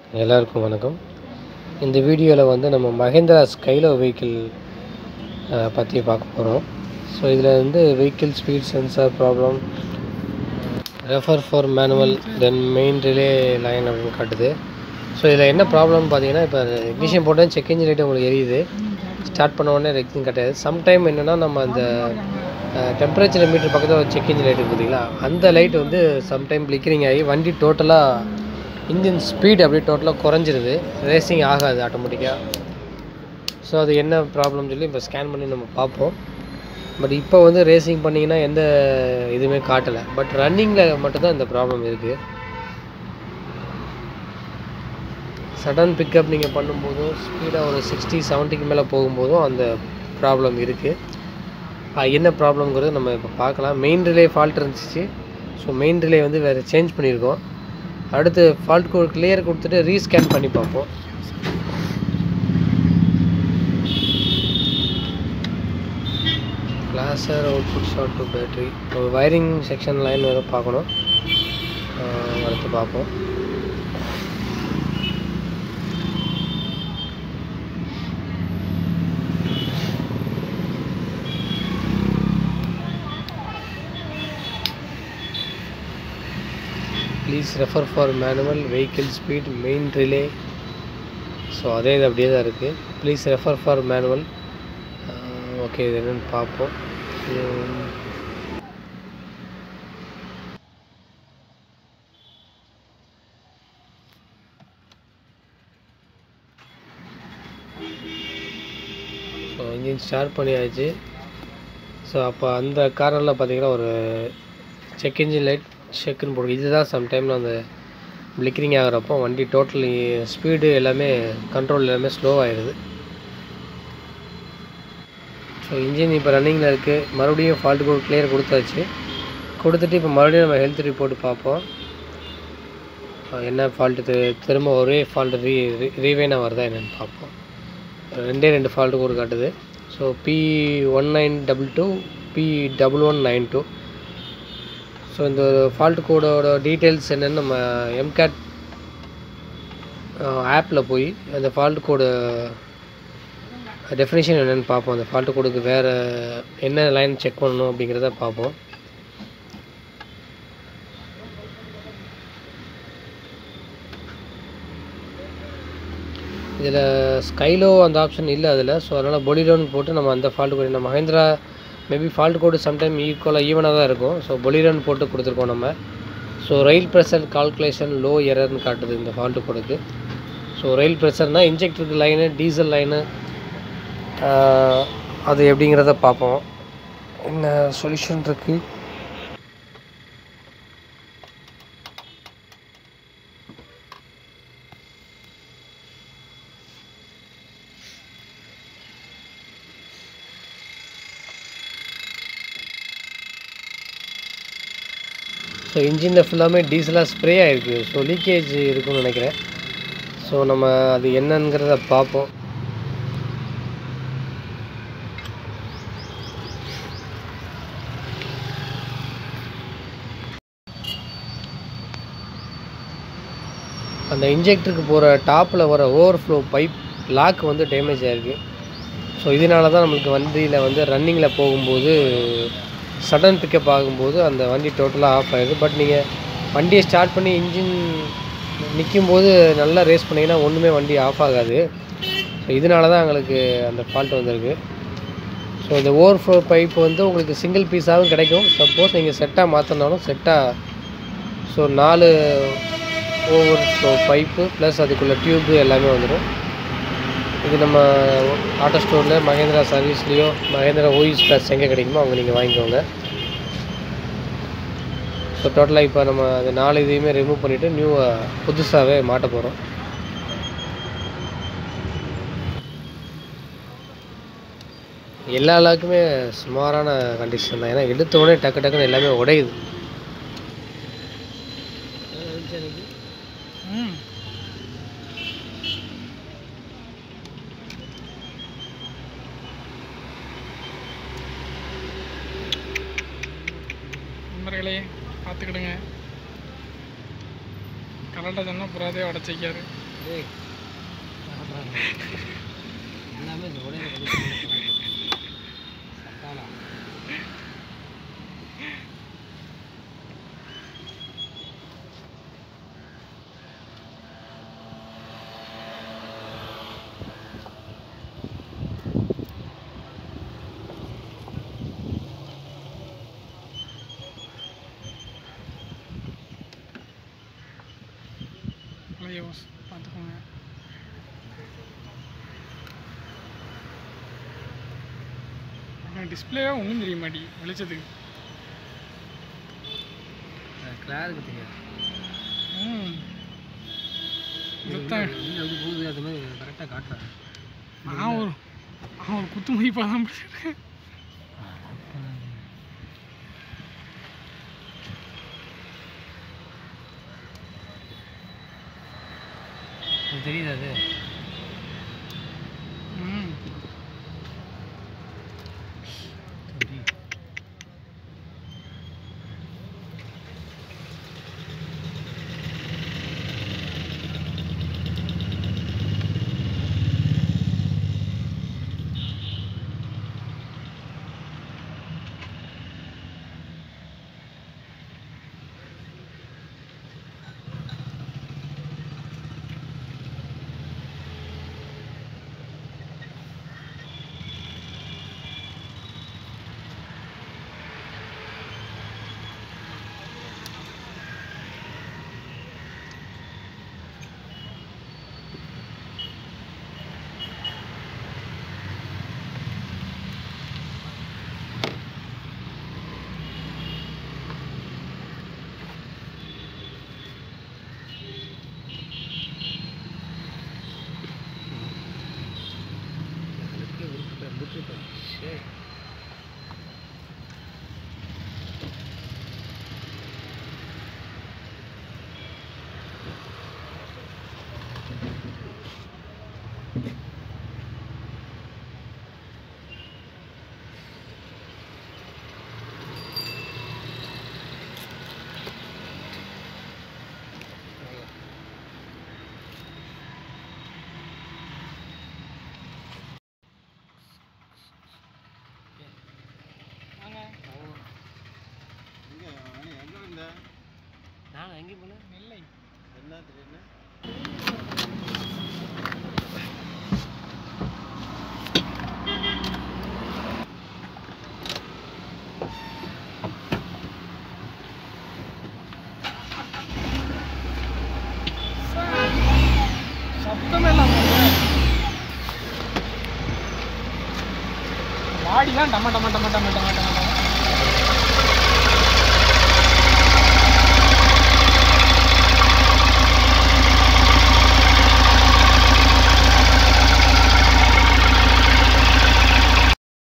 எல்லாருக்கும் வணக்கம் இந்த வீடியோவில் வந்து நம்ம மஹேந்திரா ஸ்கைலோ வெஹிக்கிள் பற்றி பார்க்க போகிறோம் ஸோ இதில் வந்து vehicle speed sensor problem refer for manual then main relay line அப்படின்னு காட்டுது ஸோ இதில் என்ன ப்ராப்ளம் பார்த்தீங்கன்னா இப்போ இக்னிஷன் போட்டேன் செக் இன்ஜின் லைட் உங்களுக்கு எரியுது ஸ்டார்ட் பண்ண உடனே ரெக்ஸிங் கட்டாது சம்டைம் என்னென்னா நம்ம அந்த டெம்பரேச்சர் மீட்டர் பக்கத்தில் செக் இன்ஜின் லைட் பார்த்தீங்களா அந்த லைட் வந்து சம்டைம் பிளிக்கரிங் ஆகி வண்டி டோட்டலாக இன்ஜின் ஸ்பீட் அப்படியே டோட்டலாக குறைஞ்சிருது ரேசிங் ஆகாது ஆட்டோமேட்டிக்காக ஸோ அது என்ன ப்ராப்ளம்னு சொல்லி இப்போ ஸ்கேன் பண்ணி நம்ம பார்ப்போம் பட் இப்போ வந்து ரேசிங் பண்ணிங்கன்னா எந்த இதுவுமே காட்டலை பட் ரன்னிங்கில் மட்டும்தான் இந்த ப்ராப்ளம் இருக்குது சடன் பிக்கப் நீங்கள் பண்ணும்போதும் ஸ்பீடாக ஒரு சிக்ஸ்டி செவன்ட்டிக்கு மேலே போகும்போதும் அந்த ப்ராப்ளம் இருக்குது என்ன ப்ராப்ளம்ங்கிறது நம்ம இப்போ பார்க்கலாம் மெயின் ரிலே ஃபால்ட் இருந்துச்சு ஸோ மெயின் ரிலே வந்து வேறு சேஞ்ச் பண்ணியிருக்கோம் அடுத்து ஃபால்ட் கோட் கிளியர் கொடுத்துட்டு ரீஸ்கேன் பண்ணி பார்ப்போம் closer output short to battery wiring section line வேறு பார்க்கணும் ஆஹ் அடுத்து பார்ப்போம் please refer for manual vehicle speed main relay so அதே இது அப்படியே தான் இருக்குது please refer for manual okay இது என்னென்னு பார்ப்போம் இது ஸோ இன்ஜின் ஸ்டார்ட் பண்ணியாச்சு ஸோ அப்போ அந்த காரில் பார்த்தீங்கன்னா ஒரு செக் இன்ஜின் லைட் செக்குன்னு போடும் இதுதான் சம்டைமில் அந்த பிளிக்கரிங் ஆகிறப்போ வண்டி டோட்டலி ஸ்பீடு எல்லாமே கண்ட்ரோல் எல்லாமே ஸ்லோ ஆயிடுது ஸோ இன்ஜின் இப்போ ரன்னிங்கில் இருக்குது மறுபடியும் ஃபால்ட் கோட் கிளியர் கொடுத்தாச்சு கொடுத்துட்டு இப்போ மறுபடியும் நம்ம ஹெல்த் ரிப்போர்ட் பார்ப்போம் அஹ் என்ன ஃபால்ட்டு திரும்ப ஒரே ஃபால்ட்டு ரீ ரீவைனாக வருதா என்னென்னு பார்ப்போம் ரெண்டே ரெண்டு ஃபால்ட்டு கோடு காட்டுது so P one nine double two P double one nine two so இந்த ஃபால்ட் கோடோட டீட்டெயில்ஸ் என்னென்னு நம்ம எம்கேட் ஆப்பில் போய் அந்த ஃபால்ட் கோடு டெஃபினேஷன் என்னென்னு பார்ப்போம் அந்த ஃபால்ட் கோடுக்கு வேறு என்ன லைன் செக் பண்ணணும் அப்படிங்கிறத பார்ப்போம் இதில் ஸ்கைலோ அந்த ஆப்ஷன் இல்லை அதில் ஸோ அதனால் பொலிரோன்னு போட்டு நம்ம அந்த ஃபால்ட் கோடு நம்ம Mahindra maybe fault code sometime ஈக்குவலாக ஈவனாக தான் இருக்கும் ஸோ பொலிரோன்னு போட்டு கொடுத்துருக்கோம் நம்ம so rail pressure calculation low எரர்னு காட்டுது இந்த ஃபால்ட் கோடுக்கு ஸோ ரயில் ப்ரெஷர்னால் இன்ஜெக்டருக்கு லைனு டீசல் லைனு அது எப்படிங்கிறத பார்ப்போம் என்ன சொல்யூஷன் இருக்குது ஸோ இன்ஜினில் ஃபுல்லாமே டீசலாக ஸ்ப்ரே ஆகிருக்கு ஸோ லீக்கேஜ் இருக்குன்னு நினைக்கிறேன் ஸோ நம்ம அது என்னங்கிறத பார்ப்போம் அந்த இன்ஜெக்டருக்கு போகிற டாப்பில் வர ஓவர்ஃப்ளோ பைப் லாக் வந்து டேமேஜ் ஆகிருக்கு ஸோ இதனால தான் நம்மளுக்கு வண்டியில் வந்து ரன்னிங்கில் போகும்போது சடன் பிக்கப் ஆகும்போது அந்த வண்டி டோட்டலாக ஆஃப் ஆயிடுது பட் நீங்கள் வண்டியை ஸ்டார்ட் பண்ணி இன்ஜின் நிற்கும்போது நல்லா ரேஸ் பண்ணிங்கன்னா ஒன்றுமே வண்டி ஆஃப் ஆகாது ஸோ இதனால தான் எங்களுக்கு அந்த ஃபால்ட் வந்திருக்கு ஸோ இந்த ஓவர்ஃப்ளோ பைப் வந்து உங்களுக்கு சிங்கிள் பீஸாகவும் கிடைக்கும் சப்போஸ் நீங்கள் செட்டாக மாற்றினாலும் செட்டாக ஸோ நாலு ஓவர் ஃப்ளோ பைப்பு ப்ளஸ் அதுக்குள்ளே டியூப்பு எல்லாமே வந்துடும் இது நம்ம ஆட்டோ ஸ்டோரில் மகேந்திரா சர்வீஸ்லேயோ மகேந்திரா ஓயிஸ் ப்ளஸ் எங்கே கிடைக்குமோ அவங்க நீங்கள் வாங்கிக்கோங்க ஸோ டோட்டலாக இப்போ நம்ம அந்த நாலு இதையுமே ரிமூவ் பண்ணிவிட்டு நியூ புதுசாகவே மாட்ட போகிறோம் எல்லா லாக்குமே சுமாரான கண்டிஷன் தான் ஏன்னா எடுத்த உடனே டக்கு டக்குன்னு எல்லாமே உடையுது ம் நண்பர்களே பார்த்துக்கிடுங்க கரெக்டாக சொன்னால் புறாதே உடச்சிக்காரு டேய் எல்லாமே இந்த உடையில வந்து சட்டானா யோஸ் பார்த்துக்கோங்க டிஸ்பிளேவே ஒன்றும் தெரிய மாட்டேங்குது வெளிச்சத்துக்கு கிளாருக்கு தெரியாது ம் இது இதுதான் உள்ள எப்படி போகுது அது மாதிரி கரெக்டாக காட்டுறாங்க நான் ஒரு நான் ஒரு குத்து மதிப்பாக தான் படிச்சிருக்கேன் இது தெரியுது அது ம் தெரியுது அதுக்கே உருப்பிட்டேன் விட்டுட்டேன் சரி நான் எங்கேயும் போனேன் நெல்லை என்ன திடீர்னு சத்தமே இல்லாம பாடிலாம் டம டம டம டம டம டம டம